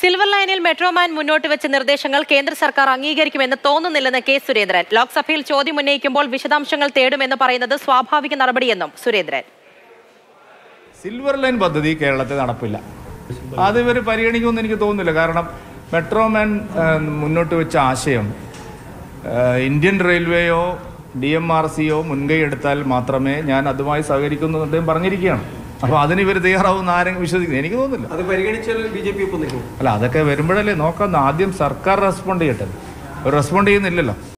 silver ലൈനിൽ metro man മുന്നോട്ട് വെച്ച നിർദ്ദേശങ്ങൾ കേന്ദ്ര സർക്കാർ അംഗീകരിക്കുമെന്ന് തോന്നുന്നില്ലെന്ന് കെ സുരേന്ദ്രൻ ലോക്സഭയിൽ ചോദ്യം ഉന്നയിക്കുമ്പോൾ വിശദാംശങ്ങൾ തേടുമെന്ന് പറയുന്നത് സ്വാഭാവിക നടപടിയെന്നും സുരേന്ദ്രൻ സിൽവർ ലൈൻ പദ്ധതി കേരളത്തിൽ നടപ്പില്ല അത് ഇവർ പരിഗണിക്കുമെന്ന് എനിക്ക് തോന്നുന്നില്ല കാരണം മെട്രോമാൻ ആ, മുന്നോട്ട് വെച്ച ആശയം ആ, ഇന്ത്യൻ റെയിൽവേയോ ഡി എം ആർ സിയോ മുൻകൈ എടുത്താൽ മാത്രമേ ഞാൻ അതുമായി സഹകരിക്കുന്നു എന്ന് അദ്ദേഹം പറഞ്ഞിരിക്കുകയാണ് അപ്പോൾ അതിന് ഇവർ തയ്യാറാവുന്ന ആരെങ്കിലും വിശ്വസിക്കുന്നു എനിക്ക് തോന്നുന്നില്ല അത് പരിഗണിച്ചാൽ ബി ജെ പി ഒപ്പം നിൽക്കും അല്ല അതൊക്കെ വരുമ്പോഴല്ലേ നോക്കാം ആദ്യം സർക്കാർ റെസ്പോണ്ട് ചെയ്യട്ടെ റെസ്പോണ്ട് ചെയ്യുന്നില്ലല്ലോ